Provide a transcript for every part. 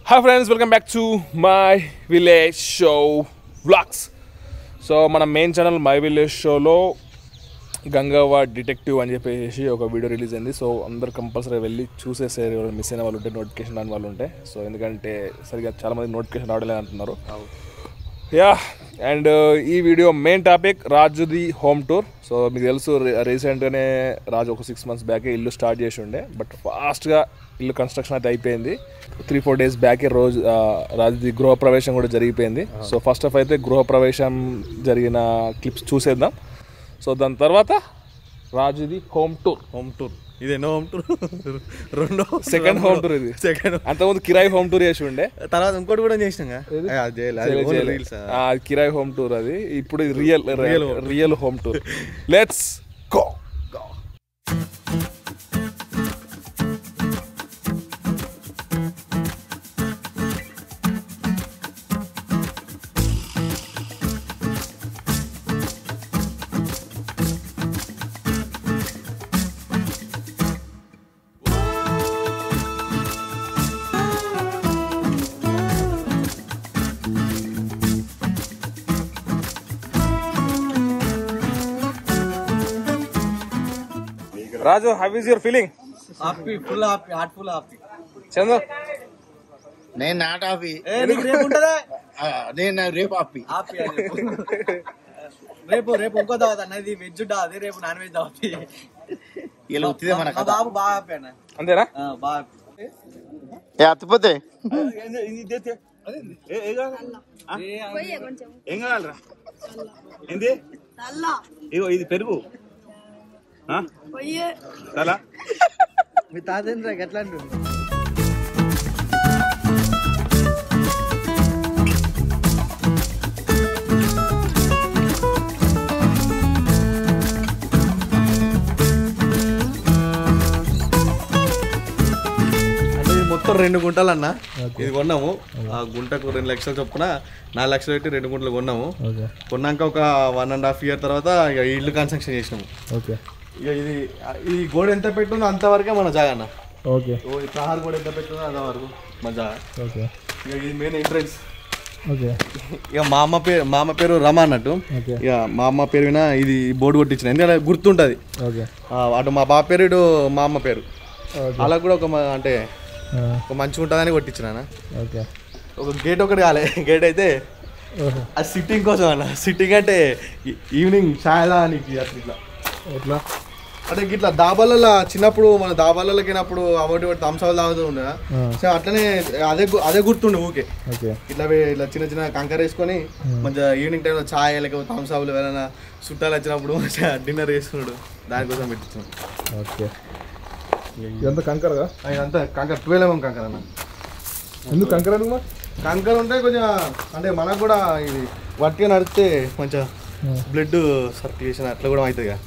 Hi friends welcome back to my village show vlogs so మన main channel my village షోలో Gangavva detective అని చెప్పేసి ఒక వీడియో రిలీజ్ అయింది సో అందరు కంపల్సరీ వెళ్ళి చూసేసారు ఎవరు మిస్ అయిన వాళ్ళు ఉంటే నోటిఫికేషన్ రాని వాళ్ళు ఉంటే సో ఎందుకంటే సరిగా చాలామంది నోటిఫికేషన్ రావడలేదు అంటున్నారు యా అండ్ ఈ వీడియో మెయిన్ టాపిక్ రాజుది హోమ్ టూర్ సో మీకు తెలుసు రీసెంట్గానే రాజు ఒక సిక్స్ మంత్స్ బ్యాకే ఇల్లు స్టార్ట్ చేసి ఉండే బట్ ఫాస్ట్గా ఇల్లు కన్స్ట్రక్షన్ అయితే అయిపోయింది త్రీ ఫోర్ డేస్ బ్యాకే రోజు ఆ, రాజుది గృహప్రవేశం కూడా జరిగిపోయింది సో ఫస్ట్ ఆఫ్ అయితే గృహప్రవేశం జరిగిన క్లిప్స్ చూసేద్దాం సో దాని తర్వాత రాజుది హోమ్ టూర్ హోమ్ టూర్ ఇది ఎన్నో హోమ్ టూర్ రెండో సెకండ్ హోమ్ టూర్ ఇది సెకండ్ అంతకుముందు కిరాయి హోమ్ టూర్ చేసి ఉండే తర్వాత ఇంకోటి కూడా చేసినాం అది చేయలేదు రీల్స్ ఆ, కిరాయి హోమ్ టూర్ అది ఇప్పుడు real real home tour let's go Raju how is your feeling happy full happy heart full happy Chandu నేను నాట్ ఆఫీ ఏ నీకు రేపు ఉంటదా ఆ, నేను రేపు ఆఫీ హ్యాపీ అని చెప్పు. రేపు రేపు ఇంకో దావత్ అన్న ఇది వెజ్ అది రేపు నాన్ వెజ్ దావత్ ఇలా ఉత్తిదే మన మా కథ బాబు బాగా హ్యాపీ అన్న అంతేనా ఆ, బాగా happy. ఏ అత్తిపోతే ఏం కావాలరా ఏంది ఇగో ఇది పెరుగు ఆ? చాలా మీ తాతేంద్ర ఎట్లా అంటుంది అంటే ఇది మొత్తం రెండు గుంటలు అన్న ఇది కొన్నాము ఆ గుంటకు రెండు లక్షలు చొప్పున నాలుగు లక్షలు పెట్టి రెండు గుంటలు కొన్నాము కొన్నాక ఒక వన్ అండ్ హాఫ్ ఇయర్ తర్వాత ఇక ఈ ఇల్లు కన్స్ట్రక్షన్ చేసినాము ఓకే ఇక ఇది ఈ గోడ ఎంత పెట్టుందో అంతవరకే మన జాగా అన్న ఓకే ఓ ఈ ప్రహార్ గోడ ఎంత పెట్టుందో అంతవరకు మన జాగా ఓకే ఇక ఇది మెయిన్ ఎంట్రన్స్ ఓకే ఇక మా అమ్మ పేరు మా అమ్మ పేరు రమ అన్నట్టు ఓకే ఇక మా అమ్మ పేరు వినా ఇది బోర్డు కొట్టించిన ఎందుకంటే గుర్తుంటుంది ఓకే ఆ, అటు మా బాబు పేరు ఇటు మా అమ్మ పేరు అలా కూడా ఒక మ- అంటే ఒక మంచిగా ఉంటుందని కొట్టించిన ఓకే ఒక గేట్ ఒకటి కాలే గేట్ అయితే ఆ సిట్టింగ్ కోసం అన్న సిట్టింగ్ అంటే ఈ- ఈవినింగ్ ఛాయ్ నీకు అట్లా ఇట్లా ఎట్లా అంటే ఇట్లా దాబాలలో చిన్నప్పుడు మన దాబాలలోకి వెళ్ళినప్పుడు అవాటి ఒకటి థమ్స్అప్ తాగుతూ ఉండే సో అట్లనే అదే గు- అదే గుర్తుండే ఊకే ఓకే ఇట్లా వే- ఇట్లా చిన్న చిన్న కంకర వేసుకొని మంచిగా ఈవినింగ్ టైంలో ఛాయ్ లేకపోతే థమ్స్అప్లు ఎవరైనా చుట్టాలు వచ్చినప్పుడు మంచిగా డిన్నర్ చేసుకున్నాడు దానికోసం పెట్టించాం ఓకే ఇదంతా కంకరగా ఇదంతా కంకర ట్వెల్వ్ ఎంఎం కంకర అన్న ఎందుకు కంకర ఎందుకు మరి కంకర ఉంటే కొంచెం అంటే మనకు కూడా ఇది వట్టిగా నడిస్తే కొంచెం బ్లడ్ సర్క్యులేషన్ అట్లా కూడా అవుతుంది కదా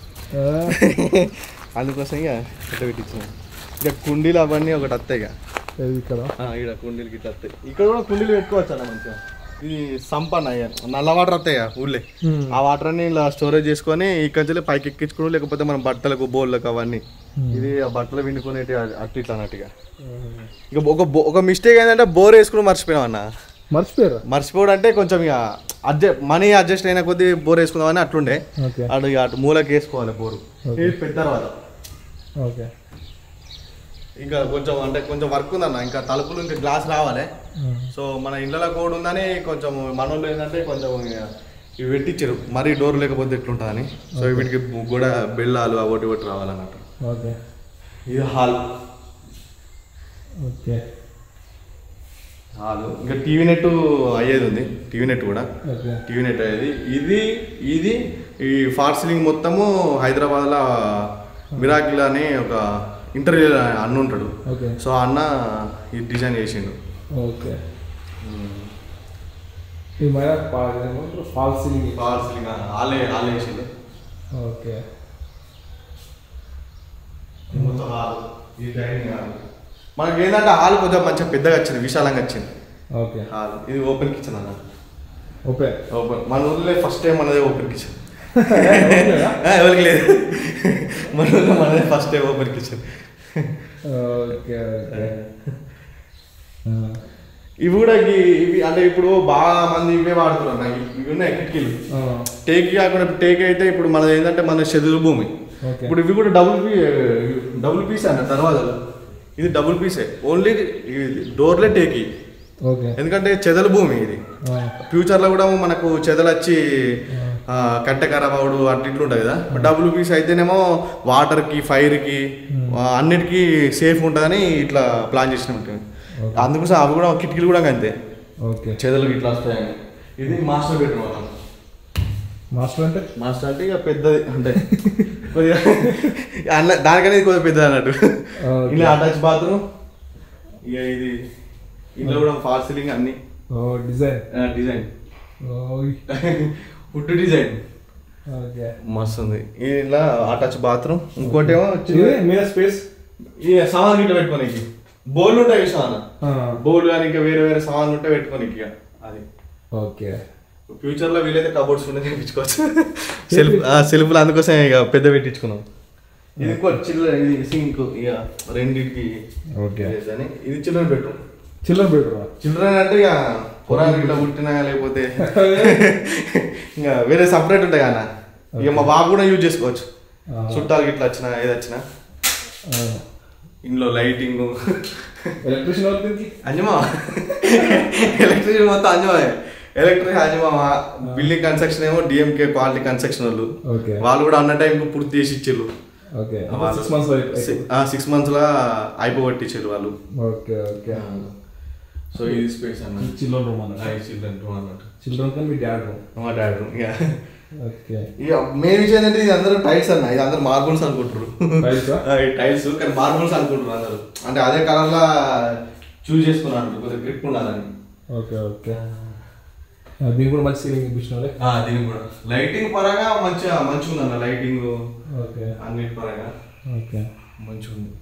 అందుకోసం ఇక ఇట్లా పెట్టించాం ఇక కుండీలు అవన్నీ ఒకటి వస్తాయి ఇక ఇది ఇక్కడ ఇక్కడ కుండీలకి ఇట్లా వస్తాయి ఇక్కడ కూడా కుండీలు పెట్టుకోవచ్చు అన్న మంచిగా ఇది సంపన్న అయ్యా నల్ల వాటర్ వస్తాయి కదా ఊళ్ళే ఆ వాటర్ అన్ని ఇలా స్టోరేజ్ చేసుకొని ఇక్కడి నుంచి పైకి ఎక్కించుకోవడం లేకపోతే మనం బట్టలకు బోళ్ళకు అవన్నీ ఇది ఆ బట్టలు విండుకునేటి అట్టు ఇట్లా అన్నట్టుగా ఇక ఒక బో- ఒక మిస్టేక్ ఏంటంటే బోర్ వేసుకుని మర్చిపోయాం అన్న మర్చిపోయారు మర్చిపోవడం అంటే కొంచెం ఇక అడ్జస్ట్ మనీ అడ్జస్ట్ అయిన కొద్దీ బోర్ వేసుకుందామని అట్లుండే ఓకే అటు ఇక అటు మూలకి వేసుకోవాలి బోరు ఇది పెద్ద తర్వాత ఓకే ఇంకా కొంచెం అంటే కొంచెం వర్క్ ఉందన్న ఇంకా తలుపులు ఇంకా గ్లాస్ రావాలి సో మన ఇళ్ళలో కూడా ఉందని కొంచెం మనోళ్ళు ఏంటంటే కొంచెం ఇక ఇవి పెట్టించారు మరీ డోర్ లేకపోతే ఎట్లుంటుందని సో వీటికి కూడా బెల్లాలు ఒకటి ఒకటి రావాలన్నట్టు ఓకే ఇది హాల్ ఓకే హాల్ ఇంకా టీవీ నెట్ అయ్యేది ఉంది టీవీ నెట్ కూడా ఓకే టీవీ నెట్ అయ్యేది ఇది ఇది ఈ ఫార్ సీలింగ్ మొత్తము హైదరాబాద్లో మిరాకిల్ అని ఒక ఇంటర్వ్యూ అన్న ఉంటాడు ఓకే సో ఆ అన్న ఇది డిజైన్ చేసిండు ఓకే ఇది మైన ఫాల్ సీలింగ్ ఫార్ సీలింగ్ ఆలే ఆలే వేసిండు ఓకే మొత్తం హాల్ ఈ డైనింగ్ హాల్ మనకి ఏంటంటే హాల్ కొంచెం మంచిగా పెద్దగా వచ్చింది విశాలంగా వచ్చింది ఓకే హాల్ ఇది ఓపెన్ కిచెన్ అన్న ఓపెన్ ఓపెన్ మన ఊళ్ళో ఫస్ట్ టైం మనదే ఓపెన్ కిచెన్ ఎవరికి లేదు మన ఊళ్ళో మనదే first time open kitchen okay okay ఇవి కూడా ఈ- ఇవి అంటే ఇప్పుడు బాగా మంది ఇవే వాడుతున్నారు నాకు ఇవి ఉన్నాయి కిటికీలు టేక్ కాకుండా ఇప్పుడు టేక్ అయితే ఇప్పుడు మనది ఏంటంటే మన చదువు భూమి Okay. ఇప్పుడు ఇవి కూడా డబుల్ పీ డబుల్ పీస్ అన్న దర్వాజాలు ఇది డబుల్ పీసే ఓన్లీ డోర్లే టేక్ ఇవి. ఓకే ఎందుకంటే చెదల భూమి ఇది ఫ్యూచర్లో కూడా మనకు చెదలు వచ్చి ఆ, కట్టె ఖరాబ్ అవడు అట్లా ఇట్లా ఉంటుంది కదా డబుల్ పీస్ అయితేనేమో వాటర్కి ఫైర్కి అన్నిటికీ సేఫ్ ఉంటుందని ఇట్లా ప్లాన్ చేసిన ఉంటుంది అందుకోసం అవి కూడా కిటికీలు కూడా అంతే ఓకే చెదలు ఇట్లా వస్తాయని ఇది మాస్టర్ బెడ్రూమ్ అన్నమాట మాస్టర్ అంటే మాస్టర్ అంటే ఇక పెద్దది అంటే కొద్దిగా అన్న దానికనే ఇది కొద్దిగా పెద్దది అన్నట్టు Okay. ఇలా అటాచ్ బాత్రూమ్ ఇక ఇది ఇంట్లో కూడా ఫాల్ సీలింగ్ అన్ని ఓ డిజైన్ డిజైన్ ఓయ్ వుడ్ డిజైన్ ఓకే మస్తు ఉంది ఇలా అటాచ్ బాత్రూమ్ ఇంకోటి ఏమో ఇది మీద స్పేస్ ఈ సామాన్ గిట్ల పెట్టుకోనికి బౌల్ ఉంటాయి సామాన్ బౌల్ కానీ ఇంకా వేరే వేరే సామాన్లు ఉంటే పెట్టుకోనికి ఇక అది ఓకే ఫ్యూచర్ లో వీలైతే కబోర్డ్స్ ఉండే తెప్పించుకోవచ్చు సెల్ఫ్ సెల్ఫ్లు అందుకోసం ఇక పెద్ద పెట్టించుకున్నాం ఇది ఇంకో చిల్లర ఇది సింక్ ఇక రెండింటికి Okay. అని ఇది చిల్డ్రన్ బెడ్రూమ్ చిల్లర బెడ్రూమ్ చిల్డ్రన్ అంటే ఇక పురాణాలు ఇట్లా పుట్టినా లేకపోతే ఇంకా వేరే సపరేట్ ఉంటాయి అన్న ఇక మా బాబు కూడా యూజ్ చేసుకోవచ్చు చుట్టాలకి ఇట్లా వచ్చినా ఏది వచ్చినా ఇంట్లో లైటింగ్ ఎలక్ట్రిషియన్ అవుతుంది అంజమా ఎలక్ట్రిసిటీ మొత్తం అంజమాయే ఎలక్ట్రిక్ అంజమామా బిల్డింగ్ కన్స్ట్రక్షన్ ఏమో డిఎంకే క్వాలిటీ కన్స్ట్రక్షన్ వాళ్ళు ఓకే వాళ్ళు కూడా అన్న టైంకి పూర్తి చేసి ఇచ్చారు okay six months six months లా అయిపోగొట్టించారు వాళ్ళు ఓకే ఓకే సో ఇది స్పేస్ అన్న చిల్డ్రన్ రూమ్ అన్న చిల్డ్రన్ రూమ్ అన్నట్టు చిల్డ్రన్ కన్నా మీ డాడ్ రూమ్ మా డాడ్ రూమ్ ఇక ఓకే ఇక మెయిన్ విషయం ఏంటంటే ఇది అందరూ టైల్స్ అన్న ఇది అందరూ మార్బుల్స్ అనుకుంటారు Tiles ఆ? టైల్స్ కానీ మార్బుల్స్ అనుకుంటారు అందరూ అంటే అదే కలర్ లా చూస్ చేసుకున్నారు కొద్దిగా గ్రిప్ ఉండాలని ఓకే ఓకే దీనికి కూడా మంచి సీలింగ్ ఇప్పించిన ఆ, దీనికి కూడా లైటింగ్ పరంగా మంచిగా మంచిగా ఉంది అన్న లైటింగ్ ఓకే అన్నిటి పరంగా ఓకే మంచిగా ఉంది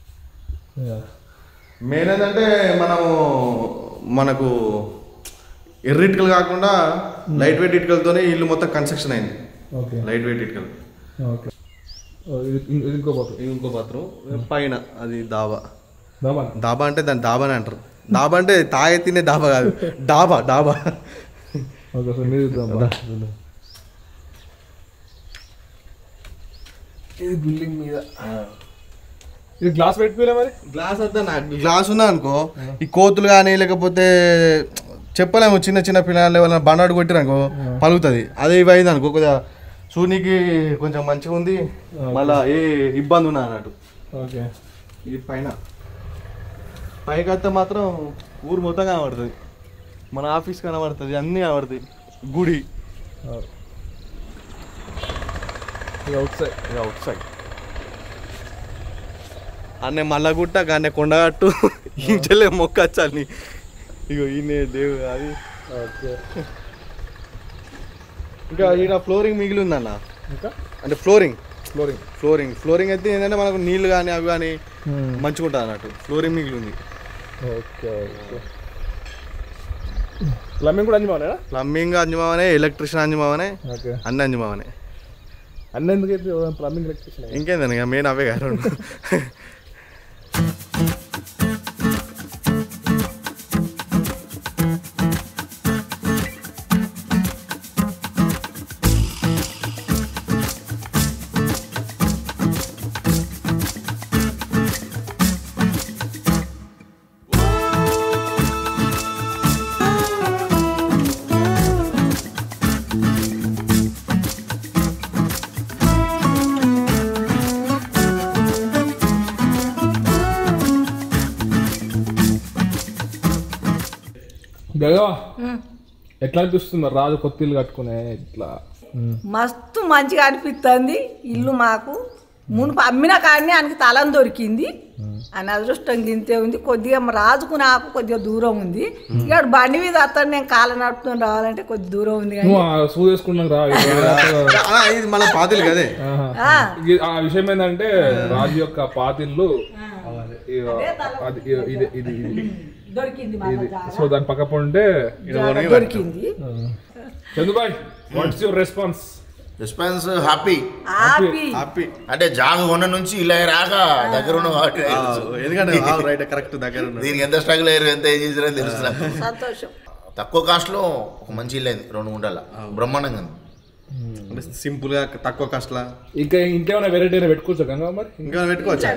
మెయిన్ ఏంటంటే మనము మనకు ఎర్రిటికలు కాకుండా లైట్ వెయిట్ ఇటుకలతోనే ఇల్లు మొత్తం కన్స్ట్రక్షన్ అయింది ఓకే లైట్ వెయిట్ ఇటుకలు ఓకే ఇది ఇది ఇంకో పాత్ర ఇది ఇంకో బాత్రూమ్ పైన అది దాబా దాబా దాబా అంటే దాన్ని దాబానే అంటారు డాబా అంటే తాగే తినే డాబా కాదు డాబా డాబా ఓకే సార్ మీరు చూద్దాం ఇది బిల్డింగ్ మీద ఇది గ్లాస్ పెట్టుకోలే మరి గ్లాస్ అంతా నా గ్లాస్ ఉన్నా అనుకో ఈ కోతులు కానీ లేకపోతే చెప్పలేము చిన్న చిన్న పిల్లలు ఎవరైనా బండాడు కొట్టిరనుకో పలుకుతుంది అదే ఇవి అయింది అనుకో కొద్దిగా సూనికి కొంచెం మంచిగా ఉంది మళ్ళా ఏ ఇబ్బంది ఉన్నా అన్నట్టు ఓకే ఇది పైన పైకి వస్తే మాత్రం ఊరు మొత్తం కనబడుతుంది మన ఆఫీస్ కనబడుతుంది అన్నీ కనబడుతాయి గుడి ఇది అవుట్ సైడ్ ఇది అవుట్ సైడ్ అన్నే మల్లగుట్ట గానే కొండగట్టు ఇంచెల్లే మొక్కచ్చాలి ఇగో ఈయనే దేవు అది ఓకే ఇంకా ఈడ ఫ్లోరింగ్ మిగిలి ఉందన్న ఇంకా అంటే ఫ్లోరింగ్ ఫ్లోరింగ్ ఫ్లోరింగ్ ఫ్లోరింగ్ అయితే ఏంటంటే మనకు నీళ్ళు కానీ అవి కానీ మంచిగా ఉంటుంది అన్నట్టు ఫ్లోరింగ్ మిగిలి ఉంది ఓకే ఓకే ప్లంబింగ్ కూడా అంజమానేనా ప్లంబింగ్ అంజమావనే ఎలక్ట్రిషియన్ అంజమావనే ఓకే అన్ని అంజమావనే అన్న ఎందుకైతే ప్లంబింగ్ ఎలక్ట్రిషియన్ ఇంకేందని ఇక మెయిన్ అవే కాదు రెండు. గగవా ఎట్లా అనిపిస్తుంది రాజు కొత్త ఇల్లు కట్టుకునే ఇట్లా మస్తు మంచిగా అనిపిస్తుంది ఇల్లు మాకు మునుపు అమ్మిన కాడనే ఆయనకి తలం దొరికింది అని అదృష్టం గింతే ఉంది కొద్దిగా రాజుకు నాకు కొద్దిగా దూరం ఉంది ఇక్కడ బండి మీద అతను నేను కాళ్ళ నడుపుకొని రావాలంటే కొద్ది దూరం ఉంది కానీ నువ్వు ఆ సూ చేసుకున్నాక రా ఇక్కడ ఆ, ఇది మళ్ళీ పాతిలు కదే ఆహా. ఆ, ఇది- ఆ విషయం ఏంటంటే రాజు యొక్క పాతిల్లు ఇ- అది ఇ- ఇది ఇది ఇది దొరికింది మాకు ఇది జాగా. సో దాని పక్క ఉంటే జాగా దొరికింది Chandubhai what's your response response happy ఆపి హ్యాపీ అంటే జాగ ఉన్న నుంచి ఇలా రాగా దగ్గర ఉన్న కాబట్టి ఎందుకంటే రైట్ కరెక్ట్ దగ్గర ఉన్నాడు. దీనికి ఎంత స్ట్రగుల్ అయ్యారు ఎంత ఏం చేసారో తెలుసు నాకు. సంతోషం తక్కువ కాస్ట్ లో ఒక మంచి ఇల్లు అయింది రెండు గుంటల బ్రహ్మాండంగా ఉంది. అంటే సింపుల్ గా తక్కువ కాస్ట్లా ఇంకా ఇంకేమైనా వెరైటీ పెట్టుకోవచ్చు గంగా మరి ఇంకా పెట్టుకోవచ్చా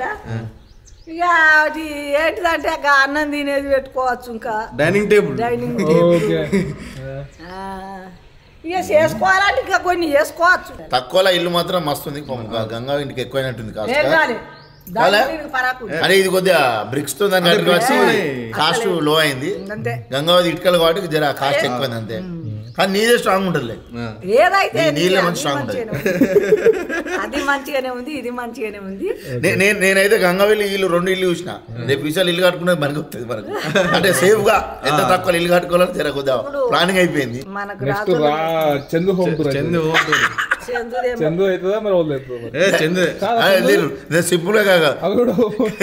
ఇక అది ఏంటిదంటే ఇక అన్నం తినేది పెట్టుకోవచ్చు ఇంకా డైనింగ్ టేబుల్ డైనింగ్ ఓకే ఆ, ఇక చేసుకోవాలంటే ఇంకా కొన్ని చేసుకోవచ్చు తక్కువలో ఇల్లు మాత్రం మస్తు ఉంది పాపం గా- గంగా ఇంటికి ఎక్కువైనట్టుంది ఏం కాస్ట్ కాదు కాలే? దానికి పరాకు అరే ఇది కొద్దిగా బ్రిక్స్ తో దాన్ని కట్టుకు వచ్చి కాస్ట్ లో అయింది అంతే గంగావతి ఇటుకలు కాబట్టి జర కాస్ట్ ఎక్కువైంది అంతే కానీ నీదే స్ట్రాంగ్ ఉంటుంది ఏదైతే నీ- నీళ్ళే అది మంచి strong మంచిగానే ఉంది. అది మంచిగానే ఉంది ఇది మంచిగానే ఉంది నేను నేనైతే గంగావల్లి ఇల్లు రెండు ఇల్లు చూసిన రేపు ఈసారి ఇల్లు కట్టుకునేది మనకు వస్తుంది మనకు అంటే సేఫ్ గా ఎంత తక్కువ ఇల్లు కట్టుకోవాలని జర కొద్దిగా ప్లానింగ్ అయిపోయింది మనకు నెక్స్ట్ రాజు రా చందు హోమ్ టూర్ చందు చందుదేమో చందు అవుతుందా మరి వాళ్ళు అవుతుందా మరి ఏ చందు ఆ, లేదు నేను సింపుల్ గా కాక అవి కూడా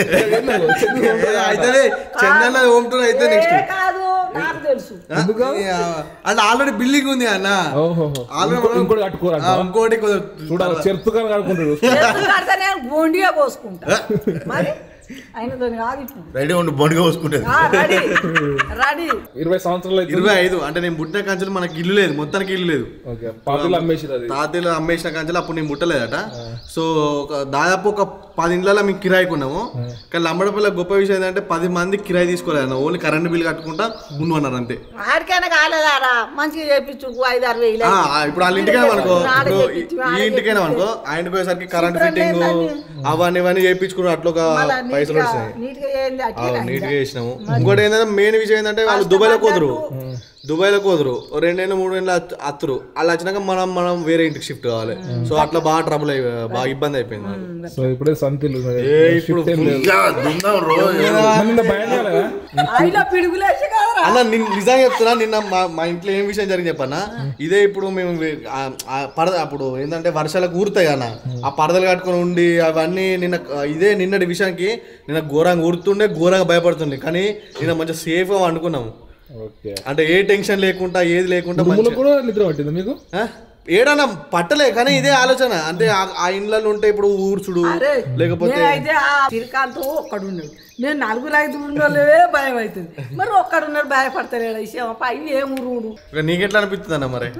చందు home tour. అయితే చందన్న హోమ్ టూర్ అయితే నెక్స్ట్ ఏ కాదు నాకు తెలుసు అంటే ఆల్రెడీ బిల్డింగ్ ఉంది అన్న ఓహోహో. ఆల్రెడీ ఇంకో- మనం- ఇంకోటి కట్టుకోరంట ఆ, ఇంకోటి కొద్దిగా చూడాలి చెరుతుగా కడుకుంటాడు చేతులు కడితే నేను గోండిగా కోసుకుంటా మరి ఆయనతో కాదు ఇప్పుడు రెడీ ఉండి బొండిగా పోసుకుంటుంది ఆ, రెడీ రెడీ ఇరవై సంవత్సరాలు అయితే ఇరవై ఐదు అంటే నేను పుట్టిన కంచెలు మనకి ఇల్లు లేదు మొత్తానికి ఇల్లు లేదు ఓకే పాపులు అమ్మేసిరు అది తాతయ్యలు అమ్మేసిన కంచెలు అప్పుడు నేను ముట్టలేదట సో ఒక దాదాపు ఒక పది ఇండ్లలో మేము కిరాయి కొన్నాము కానీ లంబడపల్లి గొప్ప విషయం ఏంటంటే పది మంది కిరాయి తీసుకోలేదు ఓన్లీ కరెంట్ బిల్ కట్టుకుంటా ఉండమన్నారు అంతే ఆడికైనా కాలేదారా మంచిగా చేపించు ఐదు ఆరు వేలు ఆ, ఆ, ఇప్పుడు వాళ్ళ ఇంటికైనా అనుకో ఆడ ఇప్పుడు ఈ- చేపించు, ఈ ఆడ ఇంటికైనా చేపించు. అనుకో ఆయన పోయేసరికి కరెంట్ శుభ్రంగా ఫిట్టింగ్ ఏందని? అవన్నీ ఇవన్నీ చేయించుకున్నారు అట్లా ఒక మళ్ళా పైసలు నీట్గా- వస్తాయి నీట్గా చేయండి అట్లా నీట్ గా చేసినాము ఇంకోటి ఏంటంటే మెయిన్ విషయం ఏంటంటే వాళ్ళు దుబాయ్ లో కుదరు దుబాయ్ లో కుదరు ఓ రెండేళ్ళు మూడేళ్ళు అత్- అత్తురు అలా వచ్చినాక మనం మనం వేరే ఇంటికి షిఫ్ట్ కావాలి సో అట్లా బాగా ట్రబుల్ అయి బాగా ఇబ్బంది అయిపోయింది నాకు. సో ఇప్పుడే సంతిలు ఇప్పుడు షిఫ్ట్ ఏం లేదు ఇంకా దుందాం రోజు మరి నిన్న భయం కాలేదా అయినా పిడుగులేసి కదరా అన్న నిన్- నిజంగా చెప్తున్నా నిన్న మా మా ఇంట్లో ఏం విషయం జరిగింది చెప్పన్నా ఇదే ఇప్పుడు మేము వే- ఆ- ఆ పరద అప్పుడు ఏంటంటే వర్షాలకు ఊరుతాయి అన్న ఆ పరదలు కట్టుకొని ఉండి అవన్నీ నిన్న ఇదే నిన్నటి విషయానికి నిన్న ఘోరంగా ఊరుతుండే ఘోరంగా భయపడుతుండే కానీ నిన్న మంచిగా సేఫ్గా వండుకున్నాము ఓకే అంటే ఏ టెన్షన్ లేకుండా ఏది లేకుండా దుమ్ములు మంచిగా కూడా నిద్ర పట్టింది మీకు ఆ? ఏడన్నా పట్టలే కానీ ఇదే ఆలోచన అంటే ఆ- ఆ ఇండ్లలో ఉంటే ఇప్పుడు ఊర్చుడు అరే లేకపోతే నేనైతే ఆ చిరకాంతో ఒక్కడున్నాడు నేను నలుగురు ఐదు ఉన్నోళ్ళే భయం అవుతుంది మరి ఒక్కడున్నాడు భయపడతలేడు విషయం పై ఏం ఊరుడు ఇక నీకెట్లా అనిపిస్తుంది అన్న మరి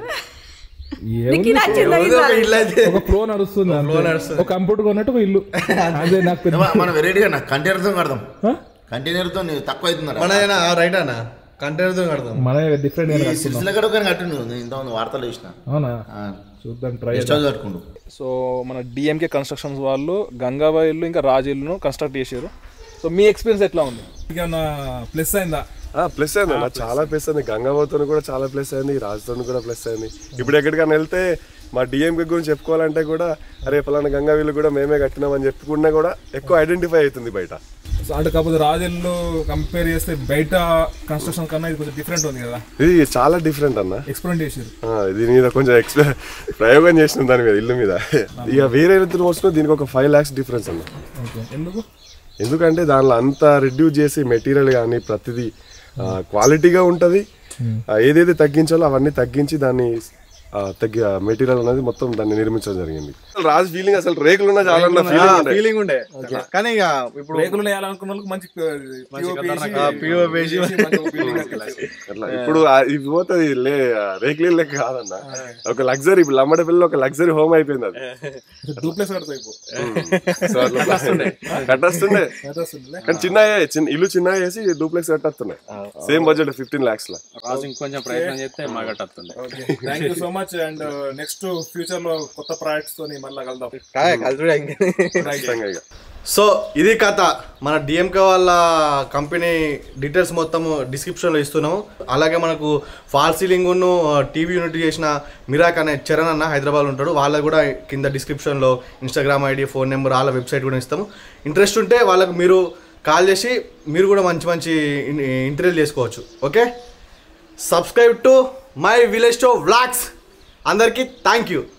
నీకు నచ్చిందా ఏదో ఒక ఇది? ఇల్లు అయితే ఒక ఫ్లో నడుస్తుంది అంతే. ఒక కంప్యూటర్ కొన్నట్టు ఒక ఇల్లు అదే నాకు పెద్ద ఏమో మనం వెరైటీగా నాకు కంటైనర్తో కడదాం ఆ? కంటైనర్తో తక్కువ అవుతుందా మన రైట్ అన్న కంటైనర్తో కడతాం మన డిఫరెంట్ గా కట్టుకున్నాం సిరిసిల్ల కడ కానీ కట్టిండు నేను ఇంతమంది వార్తలు చూసిన అవునా చూద్దాం ట్రై గెస్ట్ హౌస్ కట్టుకుండు సో మన డిఎంకే కన్స్ట్రక్షన్స్ వాళ్ళు గంగాబాయి ఇల్లు ఇంకా రాజు ఇల్లును కన్స్ట్రక్ట్ చేశారు సో మీ ఎక్స్పీరియన్స్ ఎట్లా ఉంది ఏమన్నా ప్లస్ అయిందా ప్లస్ అయింది అన్న చాలా ప్లస్ అయింది గంగాబాతో కూడా చాలా ప్లస్ అయింది రాజుతో కూడా ప్లస్ అయింది ఇప్పుడు ఎక్కడికైనా వెళ్తే మా డిఎంకే గురించి చెప్పుకోవాలంటే కూడా అరే ఫలానా గంగా వీళ్ళు కూడా మేమే కట్టినామని చెప్పుకున్నా కూడా ఎక్కువ ఐడెంటిఫై అవుతుంది బయట సో అంటే కాకపోతే రాజు ఇల్లు కంపేర్ చేస్తే బయట కన్స్ట్రక్షన్ కన్నా ఇది కొంచెం డిఫరెంట్ ఉంది కదా ఇది చాలా డిఫరెంట్ అన్న ఎక్స్పెరిమెంట్ చేశారు ఆ, దీని మీద కొంచెం ఎక్స్ప్లె ప్రయోగం చేసిన దాని మీద ఇల్లు మీద ఇక వేరే ఇల్లు వచ్చినా దీనికి ఒక ఫైవ్ ల్యాక్స్ డిఫరెన్స్ అన్న ఓకే ఎందుకు ఎందుకంటే దానిలో అంత రిడ్యూస్ చేసి మెటీరియల్ కానీ ప్రతిదీ క్వాలిటీగా ఉంటుంది ఏదైతే తగ్గించాలో అవన్నీ తగ్గించి దాన్ని ఆ, తగ్గి మెటీరియల్ అనేది మొత్తం దాన్ని నిర్మించడం జరిగింది రాజు ఫీలింగ్ అసలు రేకులు ఉన్నా చాలా ఫీలింగ్ ఉండే ఫీలింగ్ ఉండే కానీ ఇక ఇప్పుడు రేకులు వేయాలనుకున్న వాళ్ళకి మంచి POP వేసి అట్లా ఇప్పుడు ఆ- ఇది పోతుంది లే రేకులు లెక్క కాదన్న ఒక లగ్జరీ ఇప్పుడు లమ్మడి పిల్లలు ఒక లగ్జరీ హోమ్ అయిపోయింది అది డూప్లెక్స్ కడతాయి ఇప్పుడు సో అట్లా కట్టేస్తుండే కానీ చిన్న చిన్న ఇల్లు చిన్న చేసి డూప్లెక్స్ కట్టేస్తున్నాయి సేమ్ బడ్జెట్ ఫిఫ్టీన్ లాక్స్ లో రాజు ఇంకొంచెం ప్రయత్నం చేస్తే మాగట్టేస్తుండే thank you so much and next future లో కొత్త ప్రాజెక్ట్స్ తోని మళ్ళీ కలుద్దాం ఖచ్చితంగా ఇక సో ఇది కథ మన డిఎంకే వాళ్ళ కంపెనీ డీటెయిల్స్ మొత్తం డిస్క్రిప్షన్లో ఇస్తున్నాము అలాగే మనకు ఫాల్ సీలింగ్ టీవీ యూనిట్ చేసిన మిరాక్ అనే చరణ్ అన్న హైదరాబాద్ ఉంటాడు వాళ్ళకి కూడా కింద డిస్క్రిప్షన్లో ఇన్స్టాగ్రామ్ ఐడి ఫోన్ నెంబర్ వాళ్ళ వెబ్సైట్ కూడా ఇస్తాము ఇంట్రెస్ట్ ఉంటే వాళ్ళకు మీరు కాల్ చేసి మీరు కూడా మంచి మంచి ఇంటర్వ్యూ చేసుకోవచ్చు okay subscribe to my village show vlogs అందరికీ థ్యాంక్ యూ